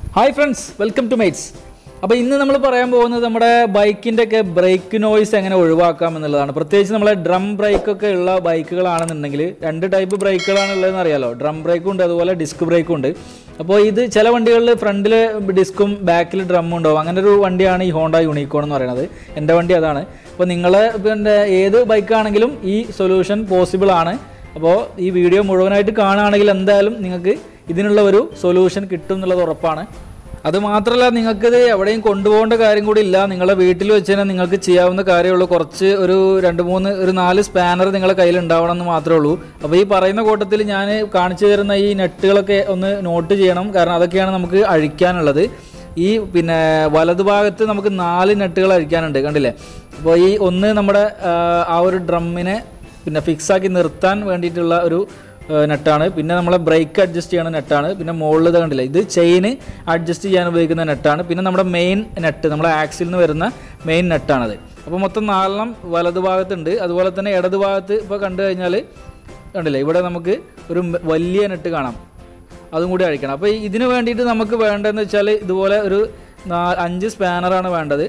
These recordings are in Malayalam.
ഹായ് ഫ്രണ്ട്സ് വെൽക്കം ടു മൈറ്റ്സ് അപ്പോൾ ഇന്ന് നമ്മൾ പറയാൻ പോകുന്നത് നമ്മുടെ ബൈക്കിൻ്റെ ഒക്കെ ബ്രേക്ക് നോയ്സ് എങ്ങനെ ഒഴിവാക്കാം എന്നുള്ളതാണ് പ്രത്യേകിച്ച് നമ്മളെ ഡ്രം ബ്രേക്കൊക്കെ ഉള്ള ബൈക്കുകളാണെന്നുണ്ടെങ്കിൽ രണ്ട് ടൈപ്പ് ബ്രേക്കുകളാണ് ഉള്ളതെന്ന് അറിയാലോ ഡ്രം ബ്രേക്കും ഉണ്ട് അതുപോലെ ഡിസ്ക് ബ്രേക്കും ഉണ്ട് അപ്പോൾ ഇത് ചില വണ്ടികളിൽ ഫ്രണ്ടിൽ ഡിസ്കും ബാക്കിൽ ഡ്രമ്മും ഉണ്ടാവും അങ്ങനെ ഒരു വണ്ടിയാണ് ഈ ഹോണ്ട യൂണിക്കോൺ എന്ന് പറയുന്നത് എൻ്റെ വണ്ടി അതാണ് അപ്പോൾ നിങ്ങൾ പിന്നെ ഏത് ബൈക്കാണെങ്കിലും ഈ സൊല്യൂഷൻ പോസിബിൾ ആണ് അപ്പോൾ ഈ വീഡിയോ മുഴുവനായിട്ട് കാണുകയാണെങ്കിൽ എന്തായാലും നിങ്ങൾക്ക് ഇതിനുള്ള ഒരു സൊല്യൂഷൻ കിട്ടും എന്നുള്ളത് ഉറപ്പാണ് അത് മാത്രമല്ല നിങ്ങൾക്കിത് എവിടെയും കൊണ്ടുപോകേണ്ട കാര്യം കൂടി ഇല്ല നിങ്ങളുടെ വീട്ടിൽ വെച്ച് തന്നെ നിങ്ങൾക്ക് ചെയ്യാവുന്ന കാര്യമുള്ളൂ കുറച്ച് ഒരു രണ്ട് മൂന്ന് ഒരു നാല് സ്പാനർ നിങ്ങളുടെ കയ്യിൽ ഉണ്ടാവണം എന്ന് മാത്രമേ ഉള്ളൂ അപ്പോൾ ഈ പറയുന്ന കൂട്ടത്തിൽ ഞാൻ കാണിച്ചു തരുന്ന ഈ നെട്ടുകളൊക്കെ ഒന്ന് നോട്ട് ചെയ്യണം കാരണം അതൊക്കെയാണ് നമുക്ക് അഴിക്കാനുള്ളത് ഈ പിന്നെ വലതുഭാഗത്ത് നമുക്ക് നാല് നെട്ടുകൾ അഴിക്കാനുണ്ട് കണ്ടില്ലേ അപ്പോൾ ഈ ഒന്ന് നമ്മുടെ ആ, ആ ഒരു ഡ്രമ്മിനെ പിന്നെ ഫിക്സ് ആക്കി നിർത്താൻ വേണ്ടിയിട്ടുള്ള ഒരു ഏഹ്, നെട്ടാണ് പിന്നെ നമ്മളെ ബ്രേക്ക് അഡ്ജസ്റ്റ് ചെയ്യണ നെട്ടാണ് പിന്നെ മുകളിൽ ഇത് കണ്ടില്ല ഇത് ചെയിന് അഡ്ജസ്റ്റ് ചെയ്യാൻ ഉപയോഗിക്കുന്ന നെട്ടാണ് പിന്നെ നമ്മുടെ മെയിൻ നെറ്റ് നമ്മുടെ ആക്സിൽ നിന്ന് വരുന്ന മെയിൻ നെട്ടാണത് അപ്പോൾ മൊത്തം നാലെണ്ണം വലതുഭാഗത്തുണ്ട് അതുപോലെ തന്നെ ഇടതുഭാഗത്ത് ഇപ്പോൾ കണ്ടു കഴിഞ്ഞാൽ കണ്ടില്ലേ ഇവിടെ നമുക്ക് ഒരു മ- വലിയ നെറ്റ് കാണാം അതും കൂടി അഴിക്കണം അപ്പോൾ ഇതിന് വേണ്ടിയിട്ട് നമുക്ക് വേണ്ടതെന്ന് വെച്ചാൽ ഇതുപോലെ ഒരു നാ അഞ്ച് സ്പാനറാണ് വേണ്ടത്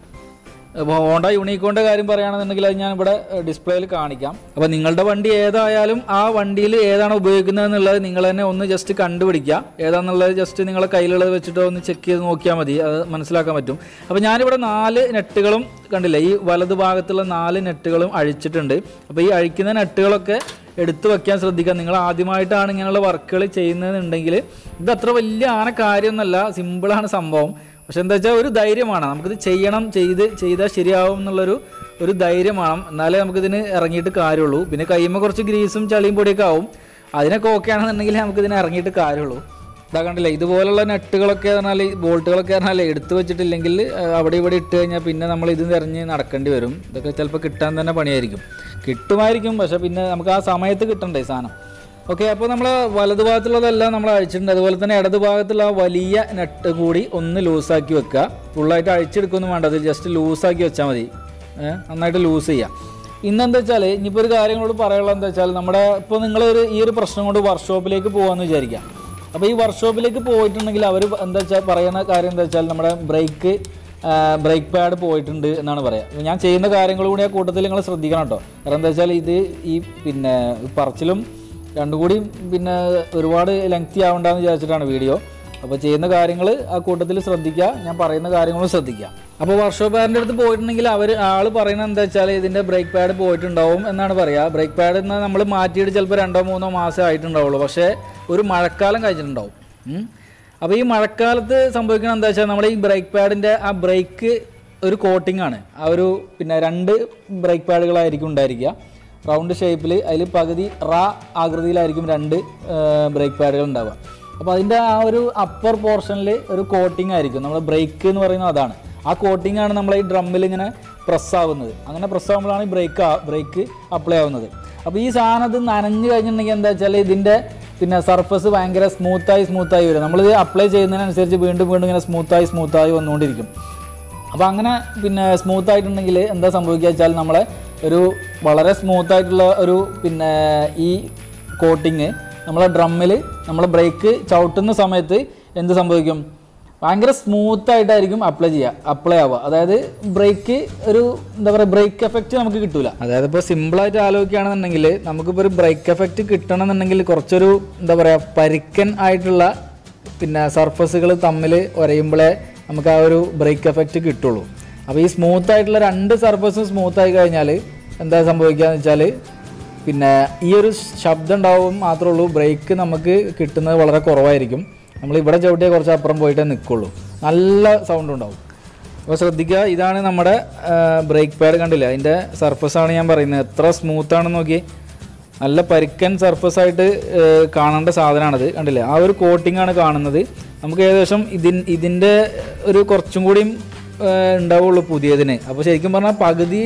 അപ്പോൾ ഹോണ്ട യൂണിക്കോണിൻ്റെ കാര്യം പറയുകയാണെന്നുണ്ടെങ്കിൽ അത് ഞാൻ ഇവിടെ ഡിസ്പ്ലേയിൽ കാണിക്കാം അപ്പോൾ നിങ്ങളുടെ വണ്ടി ഏതായാലും ആ വണ്ടിയിൽ ഏതാണ് ഉപയോഗിക്കുന്നത് എന്നുള്ളത് നിങ്ങൾ തന്നെ ഒന്ന് ജസ്റ്റ് കണ്ടുപിടിക്കുക ഏതാണെന്നുള്ളത് ജസ്റ്റ് നിങ്ങളെ കയ്യിലുള്ളത് വെച്ചിട്ട് ഒന്ന് ചെക്ക് ചെയ്ത് നോക്കിയാൽ മതി അത് മനസ്സിലാക്കാൻ പറ്റും അപ്പോൾ ഞാനിവിടെ നാല് നെട്ടുകളും കണ്ടില്ലേ ഈ വലതു ഭാഗത്തുള്ള നാല് നെട്ടുകളും അഴിച്ചിട്ടുണ്ട് അപ്പോൾ ഈ അഴിക്കുന്ന നെട്ടുകളൊക്കെ എടുത്തു വെക്കാൻ ശ്രദ്ധിക്കുക നിങ്ങൾ ആദ്യമായിട്ടാണ് ഇങ്ങനെയുള്ള വർക്കുകൾ ചെയ്യുന്നതെന്നുണ്ടെങ്കിൽ ഇത് അത്ര വലിയ ആന കാര്യമൊന്നുമല്ല സിമ്പിളാണ് സംഭവം പക്ഷെ എന്താ വെച്ചാൽ ഒരു ധൈര്യമാണ് നമുക്കിത് ചെയ്യണം ചെയ്ത് ചെയ്താൽ ശരിയാവും എന്നുള്ളൊരു ഒരു ധൈര്യമാണ് എന്നാലേ നമുക്കിതിന് ഇറങ്ങിയിട്ട് കാര്യമുള്ളൂ പിന്നെ കയ്യുമ്പോൾ കുറച്ച് ഗ്രീസും ചളിയും പൊടിയൊക്കെ ആവും അതിനൊക്കെ ഓക്കെ ആണെന്നുണ്ടെങ്കിൽ നമുക്കിതിന് ഇറങ്ങിയിട്ട് കാര്യമുള്ളൂ ഇതാ കണ്ടില്ലേ ഇതുപോലുള്ള നെട്ടുകളൊക്കെ പറഞ്ഞാൽ ബോൾട്ടുകളൊക്കെ പറഞ്ഞാൽ എടുത്തു വെച്ചിട്ടില്ലെങ്കിൽ ആ, അവിടെ ഇവിടെ ഇട്ട് കഴിഞ്ഞാൽ പിന്നെ നമ്മൾ ഇത് നിറഞ്ഞ് നടക്കേണ്ടി വരും ഇതൊക്കെ ചിലപ്പോൾ കിട്ടാൻ തന്നെ പണിയായിരിക്കും കിട്ടുമായിരിക്കും പക്ഷെ പിന്നെ നമുക്ക് ആ സമയത്ത് കിട്ടണ്ടേ സാധനം ഓക്കെ അപ്പോൾ നമ്മൾ വലതുഭാഗത്തുള്ളതെല്ലാം നമ്മൾ അഴിച്ചിട്ടുണ്ട് അതുപോലെ തന്നെ ഇടതുഭാഗത്തുള്ള ആ വലിയ നെട്ട് കൂടി ഒന്ന് ലൂസാക്കി വെക്കുക ഫുള്ളായിട്ട് അഴിച്ചെടുക്കൊന്നും വേണ്ട അത് ജസ്റ്റ് ലൂസാക്കി വെച്ചാൽ മതി ഏഹ് നന്നായിട്ട് ലൂസ് ചെയ്യാം ഇന്നെന്താ വെച്ചാൽ ഇനിയിപ്പോൾ ഒരു കാര്യങ്ങളോട് പറയാനുള്ളത് എന്താ വെച്ചാൽ നമ്മുടെ ഇപ്പോൾ നിങ്ങളൊരു ഈ ഒരു പ്രശ്നം കൊണ്ട് വർക്ക്ഷോപ്പിലേക്ക് പോകാമെന്ന് വിചാരിക്കാം അപ്പോൾ ഈ വർക്ക്ഷോപ്പിലേക്ക് പോയിട്ടുണ്ടെങ്കിൽ അവർ എന്താ വെച്ചാൽ പറയുന്ന കാര്യം എന്താ വെച്ചാൽ നമ്മുടെ ബ്രേക്ക് ബ്രേക്ക് പാഡ് പോയിട്ടുണ്ട് എന്നാണ് പറയുക ഞാൻ ചെയ്യുന്ന കാര്യങ്ങൾ കൂടി ആ കൂട്ടത്തിൽ നിങ്ങൾ ശ്രദ്ധിക്കണം കേട്ടോ കാരണം എന്താ വെച്ചാൽ ഇത് ഈ പിന്നെ പറച്ചിലും രണ്ടും കൂടി പിന്നെ ഒരുപാട് ലെങ്തി ആവണ്ടെന്ന് വിചാരിച്ചിട്ടാണ് വീഡിയോ അപ്പോൾ ചെയ്യുന്ന കാര്യങ്ങൾ ആ കൂട്ടത്തിൽ ശ്രദ്ധിക്കുക ഞാൻ പറയുന്ന കാര്യങ്ങളും ശ്രദ്ധിക്കുക അപ്പോൾ വർക്ക്ഷോപ്പുകാരൻ്റെ അടുത്ത് പോയിട്ടുണ്ടെങ്കിൽ അവർ ആൾ പറയുന്നത് എന്താ വെച്ചാൽ ഇതിൻ്റെ ബ്രേക്ക് പാഡ് പോയിട്ടുണ്ടാവും എന്നാണ് പറയുക ബ്രേക്ക് പാഡ് എന്നാൽ നമ്മൾ മാറ്റിയിട്ട് ചിലപ്പോൾ രണ്ടോ മൂന്നോ മാസം ആയിട്ടുണ്ടാവുള്ളൂ പക്ഷേ ഒരു മഴക്കാലം കഴിച്ചിട്ടുണ്ടാവും ഉം. അപ്പോൾ ഈ മഴക്കാലത്ത് സംഭവിക്കുന്നത് എന്താ വെച്ചാൽ നമ്മുടെ ഈ ബ്രേക്ക് പാഡിൻ്റെ ആ ബ്രേക്ക് ഒരു കോട്ടിംഗ് ആണ് ആ ഒരു പിന്നെ രണ്ട് ബ്രേക്ക് പാഡുകളായിരിക്കും ഉണ്ടായിരിക്കുക റൗണ്ട് ഷേപ്പിൽ അതിൽ പകുതി റാ ആകൃതിയിലായിരിക്കും രണ്ട് ബ്രേക്ക് പാഡുകൾ ഉണ്ടാവുക അപ്പോൾ അതിൻ്റെ ആ ഒരു അപ്പർ പോർഷനിൽ ഒരു കോട്ടിംഗ് ആയിരിക്കും നമ്മൾ ബ്രേക്ക് എന്ന് പറയുന്നത് അതാണ് ആ കോട്ടിംഗ് ആണ് നമ്മൾ ഈ ഡ്രമ്മിൽ ഇങ്ങനെ പ്രസ് ആവുന്നത് അങ്ങനെ പ്രസ് ആകുമ്പോഴാണ് ഈ ബ്രേക്ക് ബ്രേക്ക് അപ്ലൈ ആവുന്നത് അപ്പോൾ ഈ സാധനം ഇത് നനഞ്ഞു കഴിഞ്ഞിട്ടുണ്ടെങ്കിൽ എന്താ വെച്ചാൽ ഇതിൻ്റെ പിന്നെ സർഫസ് ഭയങ്കര സ്മൂത്തായി സ്മൂത്തായി വരും നമ്മളിത് അപ്ലൈ ചെയ്യുന്നതിനനുസരിച്ച് വീണ്ടും വീണ്ടും ഇങ്ങനെ സ്മൂത്തായി സ്മൂത്തായി വന്നുകൊണ്ടിരിക്കും അപ്പോൾ അങ്ങനെ പിന്നെ സ്മൂത്ത് ആയിട്ടുണ്ടെങ്കിൽ എന്താ സംഭവിക്കുക വെച്ചാൽ നമ്മളെ ഒരു വളരെ സ്മൂത്ത് ആയിട്ടുള്ള ഒരു പിന്നെ ഈ കോട്ടിങ് നമ്മളെ ഡ്രമ്മിൽ നമ്മൾ ബ്രേക്ക് ചവിട്ടുന്ന സമയത്ത് എന്ത് സംഭവിക്കും ഭയങ്കര സ്മൂത്ത് ആയിട്ടായിരിക്കും അപ്ലൈ ചെയ്യുക അപ്ലൈ ആവുക അതായത് ബ്രേക്ക് ഒരു എന്താ പറയുക ബ്രേക്ക് എഫക്റ്റ് നമുക്ക് കിട്ടൂല അതായത് ഇപ്പോൾ സിമ്പിളായിട്ട് ആലോചിക്കുകയാണെന്നുണ്ടെങ്കിൽ നമുക്കിപ്പോൾ ഒരു ബ്രേക്ക് എഫക്റ്റ് കിട്ടണമെന്നുണ്ടെങ്കിൽ കുറച്ചൊരു എന്താ പറയുക പരിക്കൻ ആയിട്ടുള്ള പിന്നെ സർഫസുകൾ തമ്മിൽ ഉരയുമ്പോഴേ നമുക്ക് ആ ഒരു ബ്രേക്ക് എഫക്റ്റ് കിട്ടുള്ളൂ അപ്പോൾ ഈ സ്മൂത്ത് ആയിട്ടുള്ള രണ്ട് സർഫസും സ്മൂത്ത് ആയി കഴിഞ്ഞാൽ എന്താ സംഭവിക്കുക എന്ന് വെച്ചാൽ പിന്നെ ഈ ഒരു ശബ്ദം ഉണ്ടാവും മാത്രമേ ഉള്ളൂ ബ്രേക്ക് നമുക്ക് കിട്ടുന്നത് വളരെ കുറവായിരിക്കും നമ്മൾ ഇവിടെ ചവിട്ടിയാൽ കുറച്ച് അപ്പുറം പോയിട്ടേ നിൽക്കുള്ളൂ നല്ല സൗണ്ട് ഉണ്ടാവും അപ്പോൾ ശ്രദ്ധിക്കുക ഇതാണ് നമ്മുടെ ബ്രേക്ക് പാഡ് കണ്ടില്ലേ അതിൻ്റെ സർഫസാണ് ഞാൻ പറയുന്നത് എത്ര സ്മൂത്താണെന്ന് നോക്കി നല്ല പരിക്കൻ സർഫസ് ആയിട്ട് ഏഹ്, കാണേണ്ട സാധനമാണത് കണ്ടില്ലേ ആ ഒരു കോട്ടിംഗ് ആണ് കാണുന്നത് നമുക്ക് ഏകദേശം ഇതിൻ ഇതിൻ്റെ ഒരു കുറച്ചും കൂടിയും ഏഹ്, ഉണ്ടാവുള്ളൂ പുതിയതിന് അപ്പോൾ ശരിക്കും പറഞ്ഞാൽ പകുതി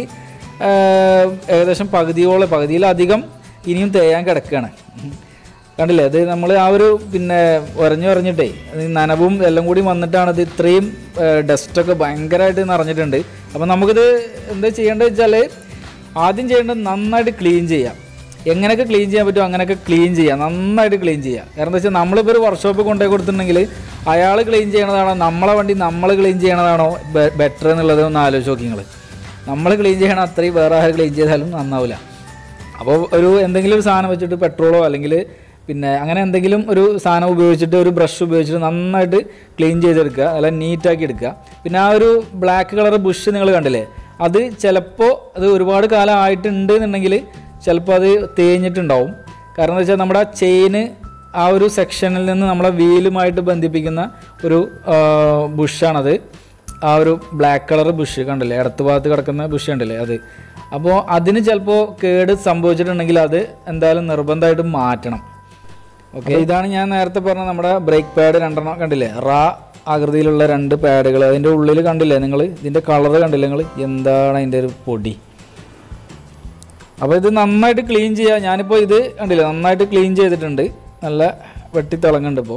ഏഹ്, ഏകദേശം പകുതിയോളം പകുതിയിലധികം ഇനിയും തേയാൻ കിടക്കുകയാണ് കണ്ടില്ലേ അത് നമ്മൾ ആ ഒരു പിന്നെ ഉരഞ്ഞു ഉരഞ്ഞിട്ടേ അത് ഈ നനവും എല്ലാം കൂടി വന്നിട്ടാണ് ഇത് ഇത്രയും ഡസ്റ്റൊക്കെ ഭയങ്കരമായിട്ട് നിറഞ്ഞിട്ടുണ്ട് അപ്പോൾ നമുക്കിത് എന്താ ചെയ്യേണ്ടത് വെച്ചാൽ ആദ്യം ചെയ്യേണ്ടത് നന്നായിട്ട് ക്ലീൻ ചെയ്യാം എങ്ങനെയൊക്കെ ക്ലീൻ ചെയ്യാൻ പറ്റുമോ അങ്ങനെയൊക്കെ ക്ലീൻ ചെയ്യുക നന്നായിട്ട് ക്ലീൻ ചെയ്യുക കാരണം എന്താ വെച്ചാൽ നമ്മളിപ്പോൾ ഒരു വർക്ക്ഷോപ്പിൽ കൊണ്ടുപോയി കൊടുത്തിട്ടുണ്ടെങ്കിൽ അയാൾ ക്ലീൻ ചെയ്യണതാണോ നമ്മളെ വണ്ടി നമ്മൾ ക്ലീൻ ചെയ്യണതാണോ ബെറ്റർ എന്നുള്ളത് ഒന്ന് ആലോചിച്ച് നോക്കി നിങ്ങൾ നമ്മൾ ക്ലീൻ ചെയ്യണ അത്രയും വേറെ ആൾ ക്ലീൻ ചെയ്താലും നന്നാവില്ല അപ്പോൾ ഒരു എന്തെങ്കിലും ഒരു സാധനം വെച്ചിട്ട് പെട്രോളോ അല്ലെങ്കിൽ പിന്നെ അങ്ങനെ എന്തെങ്കിലും ഒരു സാധനം ഉപയോഗിച്ചിട്ട് ഒരു ബ്രഷ് ഉപയോഗിച്ചിട്ട് നന്നായിട്ട് ക്ലീൻ ചെയ്തെടുക്കുക അല്ല നീറ്റാക്കി എടുക്കുക പിന്നെ ആ ഒരു ബ്ലാക്ക് കളർ ബുഷ് നിങ്ങൾ കണ്ടില്ലേ അത് ചിലപ്പോൾ അത് ഒരുപാട് കാലം ആയിട്ടുണ്ട് എന്നുണ്ടെങ്കിൽ ചിലപ്പോൾ അത് തേഞ്ഞിട്ടുണ്ടാവും കാരണം എന്താ വെച്ചാൽ നമ്മുടെ ചെയിന് ആ ഒരു സെക്ഷനിൽ നിന്ന് നമ്മളെ വീലുമായിട്ട് ബന്ധിപ്പിക്കുന്ന ഒരു ആ, ബുഷാണത് ആ ഒരു ബ്ലാക്ക് കളർ ബുഷ് കണ്ടില്ലേ ഇടത്ത് ഭാഗത്ത് കിടക്കുന്ന ബുഷ് കണ്ടില്ലേ അത് അപ്പോൾ അതിന് ചിലപ്പോൾ കേട് സംഭവിച്ചിട്ടുണ്ടെങ്കിൽ അത് എന്തായാലും നിർബന്ധമായിട്ട് മാറ്റണം ഓക്കെ ഇതാണ് ഞാൻ നേരത്തെ പറഞ്ഞ നമ്മുടെ ബ്രേക്ക് പാഡ് രണ്ടെണ്ണം കണ്ടില്ലേ റാ ആകൃതിയിലുള്ള രണ്ട് പാഡുകൾ അതിൻ്റെ ഉള്ളിൽ കണ്ടില്ലേ നിങ്ങൾ ഇതിൻ്റെ കളർ കണ്ടില്ലേ നിങ്ങൾ എന്താണ് അതിൻ്റെ ഒരു പൊടി അപ്പോൾ ഇത് നന്നായിട്ട് ക്ലീൻ ചെയ്യുക ഞാനിപ്പോൾ ഇത് കണ്ടില്ലേ നന്നായിട്ട് ക്ലീൻ ചെയ്തിട്ടുണ്ട് നല്ല വെട്ടിത്തിളങ്ങുന്നുണ്ട് ഇപ്പോൾ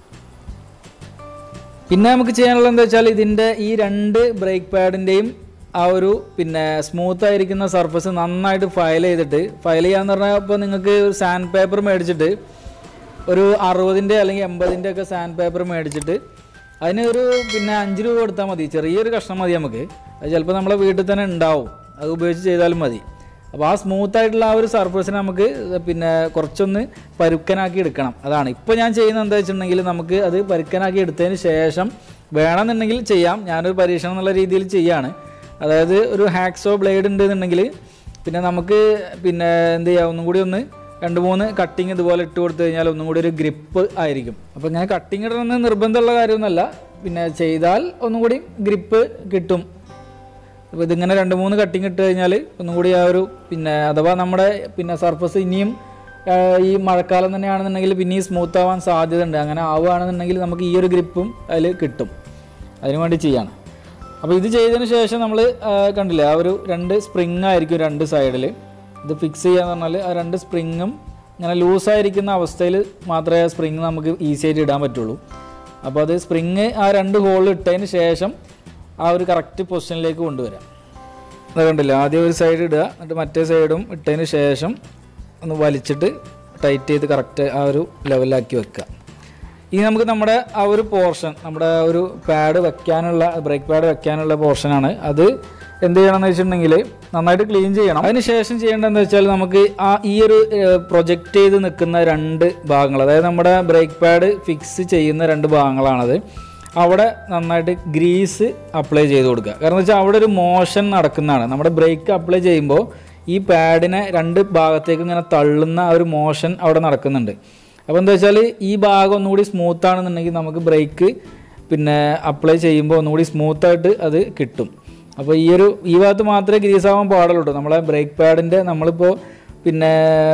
പിന്നെ നമുക്ക് ചെയ്യാനുള്ളത് എന്താ വെച്ചാൽ ഇതിൻ്റെ ഈ രണ്ട് ബ്രേക്ക് പാഡിൻ്റെയും ആ ഒരു പിന്നെ സ്മൂത്ത് ആയിരിക്കുന്ന സർഫസ് നന്നായിട്ട് ഫയൽ ചെയ്തിട്ട് ഫയൽ ചെയ്യാന്ന് പറഞ്ഞാൽ ഇപ്പോൾ നിങ്ങൾക്ക് ഒരു സാൻഡ് പേപ്പർ മേടിച്ചിട്ട് ഒരു അറുപതിൻ്റെ അല്ലെങ്കിൽ എൺപതിൻ്റെ ഒക്കെ സാൻഡ് പേപ്പർ മേടിച്ചിട്ട് അതിന് ഒരു പിന്നെ അഞ്ച് രൂപ കൊടുത്താൽ മതി ചെറിയൊരു കഷ്ണം മതി നമുക്ക് അത് ചിലപ്പോൾ നമ്മളെ വീട്ടിൽ തന്നെ ഉണ്ടാവും അത് ഉപയോഗിച്ച് ചെയ്താലും മതി അപ്പോൾ ആ സ്മൂത്ത് ആയിട്ടുള്ള ആ ഒരു സർഫസിനെ നമുക്ക് പിന്നെ കുറച്ചൊന്ന് പരുക്കനാക്കി എടുക്കണം അതാണ് ഇപ്പോൾ ഞാൻ ചെയ്യുന്നത് എന്താ വെച്ചിട്ടുണ്ടെങ്കിൽ നമുക്ക് അത് പരുക്കനാക്കി എടുത്തതിന് ശേഷം വേണമെന്നുണ്ടെങ്കിൽ ചെയ്യാം ഞാനൊരു പരീക്ഷണം എന്നുള്ള രീതിയിൽ ചെയ്യാണ് അതായത് ഒരു ഹാക്സോ ബ്ലേഡ് ഉണ്ടെന്നുണ്ടെങ്കിൽ പിന്നെ നമുക്ക് പിന്നെ എന്ത് ചെയ്യാം ഒന്നും കൂടി ഒന്ന് രണ്ട് മൂന്ന് കട്ടിങ് ഇതുപോലെ ഇട്ട് കൊടുത്തു കഴിഞ്ഞാൽ ഒന്നും കൂടി ഒരു ഗ്രിപ്പ് ആയിരിക്കും അപ്പോൾ ഇങ്ങനെ കട്ടിങ് ഇടണമെന്ന് നിർബന്ധമുള്ള കാര്യമൊന്നുമല്ല പിന്നെ ചെയ്താൽ ഒന്നും കൂടി ഗ്രിപ്പ് കിട്ടും അപ്പോൾ ഇതിങ്ങനെ രണ്ട് മൂന്ന് കട്ടിങ് ഇട്ട് കഴിഞ്ഞാൽ ഒന്നും കൂടി ആ ഒരു പിന്നെ അഥവാ നമ്മുടെ പിന്നെ സർഫസ് ഇനിയും ആ, ഈ മഴക്കാലം തന്നെയാണെന്നുണ്ടെങ്കിൽ പിന്നെയും സ്മൂത്ത് ആവാൻ സാധ്യത ഉണ്ട് അങ്ങനെ ആവുകയാണെന്നുണ്ടെങ്കിൽ നമുക്ക് ഈ ഒരു ഗ്രിപ്പും അതിൽ കിട്ടും അതിനു വേണ്ടി ചെയ്യാണ് അപ്പോൾ ഇത് ചെയ്തതിന് ശേഷം നമ്മൾ കണ്ടില്ലേ ആ ഒരു രണ്ട് സ്പ്രിങ് ആയിരിക്കും രണ്ട് സൈഡിൽ ഇത് ഫിക്സ് ചെയ്യാന്ന് പറഞ്ഞാൽ ആ രണ്ട് സ്പ്രിങ്ങും ഇങ്ങനെ ലൂസായിരിക്കുന്ന അവസ്ഥയിൽ മാത്രമേ ആ സ്പ്രിങ് നമുക്ക് ഈസി ആയിട്ട് ഇടാൻ പറ്റുള്ളൂ അപ്പോൾ അത് സ്പ്രിങ് ആ രണ്ട് ഹോളിൽ ഇട്ടതിന് ശേഷം ആ ഒരു കറക്റ്റ് പൊസിഷനിലേക്ക് കൊണ്ടുവരാം അത് കണ്ടില്ല ആദ്യം ഒരു സൈഡ് ഇടുക എന്നിട്ട് മറ്റേ സൈഡും ഇട്ടതിന് ശേഷം ഒന്ന് വലിച്ചിട്ട് ടൈറ്റ് ചെയ്ത് കറക്റ്റ് ആ ഒരു ലെവലാക്കി വെക്കുക ഇനി നമുക്ക് നമ്മുടെ ആ ഒരു പോർഷൻ നമ്മുടെ ആ ഒരു പാഡ് വെക്കാനുള്ള ബ്രേക്ക് പാഡ് വെക്കാനുള്ള പോർഷനാണ് അത് എന്ത് ചെയ്യണമെന്ന് വെച്ചിട്ടുണ്ടെങ്കിൽ നന്നായിട്ട് ക്ലീൻ ചെയ്യണം അതിന് ശേഷം ചെയ്യേണ്ടതെന്ന് വെച്ചാൽ നമുക്ക് ആ ഈ ഒരു പ്രൊജക്റ്റ് ചെയ്ത് നിൽക്കുന്ന രണ്ട് ഭാഗങ്ങൾ അതായത് നമ്മുടെ ബ്രേക്ക് പാഡ് ഫിക്സ് ചെയ്യുന്ന രണ്ട് ഭാഗങ്ങളാണത് അവിടെ നന്നായിട്ട് ഗ്രീസ് അപ്ലൈ ചെയ്ത് കൊടുക്കുക കാരണം വെച്ചാൽ അവിടെ ഒരു മോഷൻ നടക്കുന്നതാണ് നമ്മുടെ ബ്രേക്ക് അപ്ലൈ ചെയ്യുമ്പോൾ ഈ പാഡിനെ രണ്ട് ഭാഗത്തേക്ക് ഇങ്ങനെ തള്ളുന്ന ആ ഒരു മോഷൻ അവിടെ നടക്കുന്നുണ്ട് അപ്പോൾ എന്താ വെച്ചാൽ ഈ ഭാഗം ഒന്നുകൂടി സ്മൂത്ത് ആണെന്നുണ്ടെങ്കിൽ നമുക്ക് ബ്രേക്ക് പിന്നെ അപ്ലൈ ചെയ്യുമ്പോൾ ഒന്നുകൂടി സ്മൂത്തായിട്ട് അത് കിട്ടും അപ്പോൾ ഈ ഒരു ഈ ഭാഗത്ത് മാത്രമേ ഗ്രീസ് ആവാൻ പാടുള്ളൂ കേട്ടോ നമ്മളെ ബ്രേക്ക് പാഡിൻ്റെ നമ്മളിപ്പോൾ പിന്നെ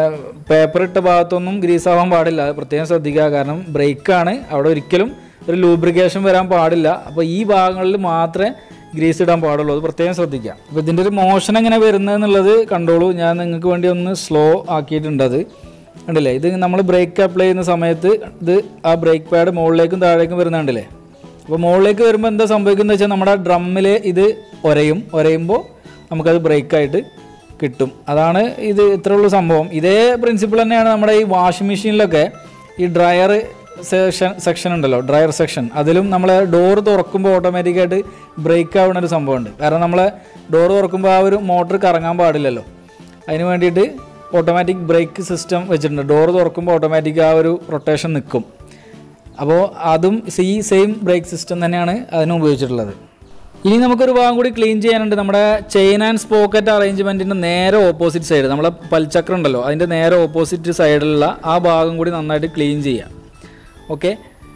പേപ്പർ ഇട്ട ഭാഗത്തൊന്നും ഗ്രീസ് ആവാൻ പാടില്ല അത് പ്രത്യേകം ശ്രദ്ധിക്കുക കാരണം ബ്രേക്കാണ് അവിടെ ഒരിക്കലും ഒരു ലൂബ്രിക്കേഷൻ വരാൻ പാടില്ല അപ്പോൾ ഈ ഭാഗങ്ങളിൽ മാത്രമേ ഗ്രീസ് ഇടാൻ പാടുള്ളൂ അത് പ്രത്യേകം ശ്രദ്ധിക്കുക അപ്പോൾ ഇതിൻ്റെ ഒരു മോഷൻ എങ്ങനെ വരുന്നത് എന്നുള്ളത് കണ്ടോളൂ ഞാൻ നിങ്ങൾക്ക് വേണ്ടി ഒന്ന് സ്ലോ ആക്കിയിട്ടുണ്ട് അത് കണ്ടില്ലേ ഇത് നമ്മൾ ബ്രേക്ക് അപ്ലൈ ചെയ്യുന്ന സമയത്ത് ഇത് ആ ബ്രേക്ക് പാഡ് മുകളിലേക്കും താഴേക്കും വരുന്ന കണ്ടില്ലേ അപ്പോൾ മുകളിലേക്ക് വരുമ്പോൾ എന്താ സംഭവിക്കുന്നത് വെച്ചാൽ നമ്മുടെ ഡ്രമ്മിൽ ഇത് ഒരയും ഒരയുമ്പോൾ നമുക്കത് ബ്രേക്കായിട്ട് കിട്ടും അതാണ് ഇത് ഇത്രയുള്ള സംഭവം ഇതേ പ്രിൻസിപ്പിൾ തന്നെയാണ് നമ്മുടെ ഈ വാഷിംഗ് മെഷീനിലൊക്കെ ഈ ഡ്രയർ സെക്ഷൻ സെക്ഷൻ ഉണ്ടല്ലോ ഡ്രയർ സെക്ഷൻ അതിലും നമ്മൾ ഡോർ തുറക്കുമ്പോൾ ഓട്ടോമാറ്റിക്കായിട്ട് ബ്രേക്ക് ആവുന്ന ഒരു സംഭവമുണ്ട് കാരണം നമ്മൾ ഡോർ തുറക്കുമ്പോൾ ആ ഒരു മോട്ടർ കറങ്ങാൻ പാടില്ലല്ലോ അതിന് വേണ്ടിയിട്ട് ഓട്ടോമാറ്റിക് ബ്രേക്ക് സിസ്റ്റം വെച്ചിട്ടുണ്ട് ഡോർ തുറക്കുമ്പോൾ ഓട്ടോമാറ്റിക് ആ ഒരു റൊട്ടേഷൻ നിൽക്കും അപ്പോൾ അതും ഈ സെയിം ബ്രേക്ക് സിസ്റ്റം തന്നെയാണ് അതിന് ഉപയോഗിച്ചിട്ടുള്ളത് ഇനി നമുക്കൊരു ഭാഗം കൂടി ക്ലീൻ ചെയ്യാനുണ്ട് നമ്മുടെ ചെയിൻ ആൻഡ് സ്പോക്കറ്റ് അറേഞ്ച്മെൻറ്റിൻ്റെ നേരെ ഓപ്പോസിറ്റ് സൈഡ് നമ്മളെ പൽച്ചക്രം ഉണ്ടല്ലോ അതിൻ്റെ നേരെ ഓപ്പോസിറ്റ് സൈഡിലുള്ള ആ ഭാഗം കൂടി നന്നായിട്ട് ക്ലീൻ ചെയ്യാം ഓക്കെ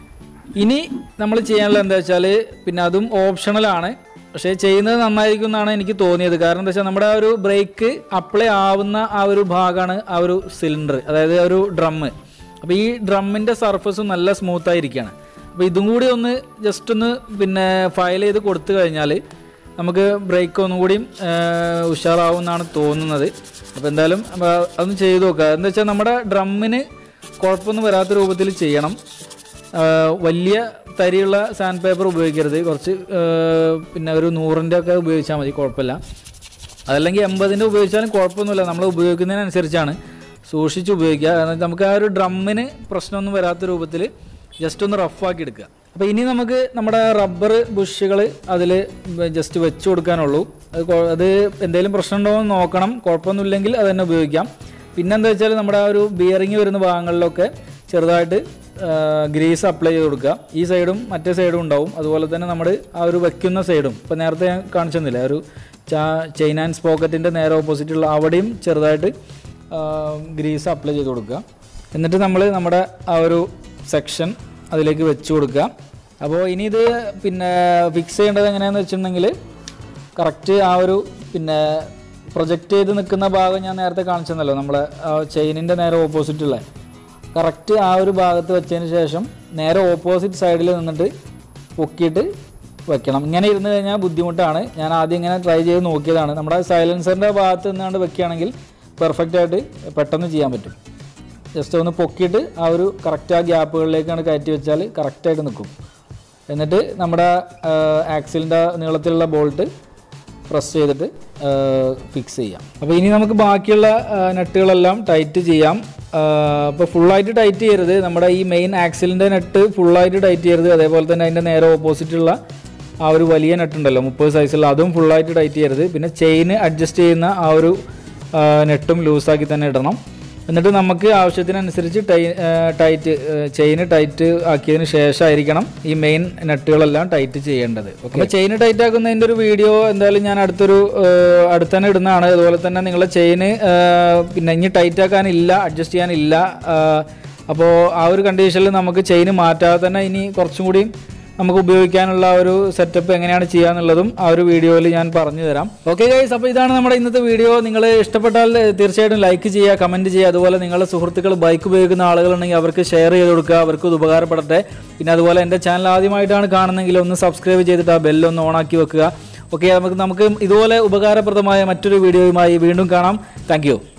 ഇനി നമ്മൾ ചെയ്യാനുള്ളത് എന്താ വെച്ചാൽ പിന്നെ അതും ഓപ്ഷണലാണ് പക്ഷേ ചെയ്യുന്നത് നന്നായിരിക്കും എന്നാണ് എനിക്ക് തോന്നിയത് കാരണം എന്താ വെച്ചാൽ നമ്മുടെ ആ ഒരു ബ്രേക്ക് അപ്ലൈ ആവുന്ന ആ ഒരു ഭാഗമാണ് ആ ഒരു സിലിണ്ടർ അതായത് ആ ഒരു ഡ്രമ്മ് അപ്പോൾ ഈ ഡ്രമ്മിൻ്റെ സർഫസും നല്ല സ്മൂത്ത് ആയിരിക്കുകയാണ് അപ്പോൾ ഇതും കൂടി ഒന്ന് ജസ്റ്റ് ഒന്ന് പിന്നെ ഫയൽ ചെയ്ത് കൊടുത്തു കഴിഞ്ഞാൽ നമുക്ക് ബ്രേക്ക് ഒന്നും കൂടിയും ഉഷാറാവും എന്നാണ് തോന്നുന്നത് അപ്പോൾ എന്തായാലും അപ്പൊ അതൊന്ന് ചെയ്ത് നോക്കുക എന്താ വെച്ചാൽ നമ്മുടെ ഡ്രമ്മിന് കുഴപ്പമൊന്നും വരാത്ത രൂപത്തിൽ ചെയ്യണം ആ, വലിയ തരിയുള്ള സാൻഡ് പേപ്പർ ഉപയോഗിക്കരുത് കുറച്ച് ആ, പിന്നെ ഒരു നൂറിൻ്റെ ഒക്കെ ഉപയോഗിച്ചാൽ മതി കുഴപ്പമില്ല അതല്ലെങ്കിൽ എൺപതിൻ്റെ ഉപയോഗിച്ചാലും കുഴപ്പമൊന്നുമില്ല നമ്മൾ ഉപയോഗിക്കുന്നതിനനുസരിച്ചാണ് സൂക്ഷിച്ച് ഉപയോഗിക്കുക കാരണം നമുക്ക് ആ ഒരു ഡ്രമ്മിന് പ്രശ്നമൊന്നും വരാത്ത രൂപത്തിൽ ജസ്റ്റ് ഒന്ന് റഫാക്കി എടുക്കുക അപ്പോൾ ഇനി നമുക്ക് നമ്മുടെ റബ്ബർ ബുഷുകൾ അതിൽ ജസ്റ്റ് വെച്ച് കൊടുക്കാനുള്ളൂ അത് കൊ- അത് എന്തെങ്കിലും പ്രശ്നം ഉണ്ടോ എന്ന് നോക്കണം കുഴപ്പമൊന്നുമില്ലെങ്കിൽ അത് തന്നെ ഉപയോഗിക്കാം പിന്നെന്താ വെച്ചാൽ നമ്മുടെ ആ ഒരു ബിയറിങ് വരുന്ന ഭാഗങ്ങളിലൊക്കെ ചെറുതായിട്ട് ഗ്രീസ് അപ്ലൈ ചെയ്ത് കൊടുക്കുക ഈ സൈഡും മറ്റേ സൈഡും ഉണ്ടാവും അതുപോലെ തന്നെ നമ്മൾ ആ ഒരു വെക്കുന്ന സൈഡും ഇപ്പോൾ നേരത്തെ ഞാൻ കാണിച്ചെന്നില്ല ഒരു ചെയിൻ ആൻഡ് സ്പോക്കറ്റിൻ്റെ നേരെ ഓപ്പോസിറ്റുള്ള അവിടെയും ചെറുതായിട്ട് ഗ്രീസ് അപ്ലൈ ചെയ്ത് കൊടുക്കുക എന്നിട്ട് നമ്മൾ നമ്മുടെ ആ ഒരു സെക്ഷൻ അതിലേക്ക് വെച്ച് കൊടുക്കുക അപ്പോൾ ഇനി ഇത് പിന്നെ ഫിക്സ് ചെയ്യേണ്ടത് എങ്ങനെയാണെന്ന് വെച്ചിട്ടുണ്ടെങ്കിൽ കറക്റ്റ് ആ ഒരു പിന്നെ പ്രൊജക്റ്റ് ചെയ്ത് നിൽക്കുന്ന ഭാഗം ഞാൻ നേരത്തെ കാണിച്ചെന്നല്ലോ നമ്മളെ ചെയിനിൻ്റെ നേരെ ഓപ്പോസിറ്റുള്ള കറക്റ്റ് ആ ഒരു ഭാഗത്ത് വെച്ചതിന് ശേഷം നേരെ ഓപ്പോസിറ്റ് സൈഡിൽ നിന്നിട്ട് പൊക്കിയിട്ട് വെക്കണം ഇങ്ങനെ ഇരുന്ന് കഴിഞ്ഞാൽ ബുദ്ധിമുട്ടാണ് ഞാൻ ആദ്യം ഇങ്ങനെ ട്രൈ ചെയ്ത് നോക്കിയതാണ് നമ്മുടെ സൈലൻസറിൻ്റെ ഭാഗത്ത് നിന്നാണ്ട് വെക്കുകയാണെങ്കിൽ പെർഫെക്റ്റ് ആയിട്ട് പെട്ടെന്ന് ചെയ്യാൻ പറ്റും ജസ്റ്റ് ഒന്ന് പൊക്കിയിട്ട് ആ ഒരു കറക്റ്റ് ആ ഗ്യാപ്പുകളിലേക്കാണ് കയറ്റി വെച്ചാൽ കറക്റ്റായിട്ട് നിൽക്കും എന്നിട്ട് നമ്മുടെ ആക്സിലിൻ്റെ നീളത്തിലുള്ള ബോൾട്ട് പ്രസ് ചെയ്തിട്ട് ഫിക്സ് ചെയ്യാം അപ്പോൾ ഇനി നമുക്ക് ബാക്കിയുള്ള നെട്ടുകളെല്ലാം ടൈറ്റ് ചെയ്യാം അപ്പോൾ ഫുള്ളായിട്ട് ടൈറ്റ് ചെയ്യരുത് നമ്മുടെ ഈ മെയിൻ ആക്സിലിൻ്റെ നെട്ട് ഫുള്ളായിട്ട് ടൈറ്റ് ചെയ്യരുത് അതേപോലെ തന്നെ അതിൻ്റെ നേരെ ഓപ്പോസിറ്റുള്ള ആ ഒരു വലിയ നെട്ട് ഉണ്ടല്ലോ മുപ്പത് സൈസുള്ള അതും ഫുള്ളായിട്ട് ടൈറ്റ് ചെയ്യരുത് പിന്നെ ചെയിന് അഡ്ജസ്റ്റ് ചെയ്യുന്ന ആ ഒരു നെട്ടും ലൂസാക്കി തന്നെ ഇടണം എന്നിട്ട് നമുക്ക് ആവശ്യത്തിനനുസരിച്ച് ടൈ ടൈറ്റ് ചെയിന് ടൈറ്റ് ആക്കിയതിന് ശേഷമായിരിക്കണം ഈ മെയിൻ നെട്ടുകളെല്ലാം ടൈറ്റ് ചെയ്യേണ്ടത് അപ്പോൾ ചെയിന് ടൈറ്റ് ആക്കുന്നതിൻ്റെ ഒരു വീഡിയോ എന്തായാലും ഞാൻ അടുത്തൊരു ഏഹ്, അടുത്ത് തന്നെ ഇടുന്നതാണ് അതുപോലെ തന്നെ നിങ്ങളെ ചെയിന് പിന്നെ ഇനി ടൈറ്റ് ആക്കാനില്ല അഡ്ജസ്റ്റ് ചെയ്യാനില്ല അപ്പോൾ ആ ഒരു കണ്ടീഷനിൽ നമുക്ക് ചെയിന് മാറ്റാതെ തന്നെ ഇനി കുറച്ചും കൂടി നമുക്ക് ഉപയോഗിക്കാനുള്ള ആ ഒരു സെറ്റപ്പ് എങ്ങനെയാണ് ചെയ്യാന്നുള്ളതും ആ ഒരു വീഡിയോയിൽ ഞാൻ പറഞ്ഞു തരാം ഓക്കെ ഗൈസ് അപ്പോൾ ഇതാണ് നമ്മുടെ ഇന്നത്തെ വീഡിയോ നിങ്ങൾ ഇഷ്ടപ്പെട്ടാൽ തീർച്ചയായിട്ടും ലൈക്ക് ചെയ്യുക കമൻറ്റ് ചെയ്യുക അതുപോലെ നിങ്ങളുടെ സുഹൃത്തുക്കൾ ബൈക്ക് ഉപയോഗിക്കുന്ന ആളുകളുണ്ടെങ്കിൽ അവർക്ക് ഷെയർ ചെയ്ത് കൊടുക്കുക അവർക്ക് ഇത് ഉപകാരപ്പെടട്ടെ പിന്നെ അതുപോലെ എൻ്റെ ചാനൽ ആദ്യമായിട്ടാണ് കാണുന്നതെങ്കിൽ ഒന്ന് സബ്സ്ക്രൈബ് ചെയ്തിട്ട് ആ ബെല്ലൊന്ന് ഓണാക്കി വെക്കുക ഓക്കെ നമുക്ക് നമുക്ക് ഇതുപോലെ ഉപകാരപ്രദമായ മറ്റൊരു വീഡിയോയുമായി വീണ്ടും കാണാം താങ്ക്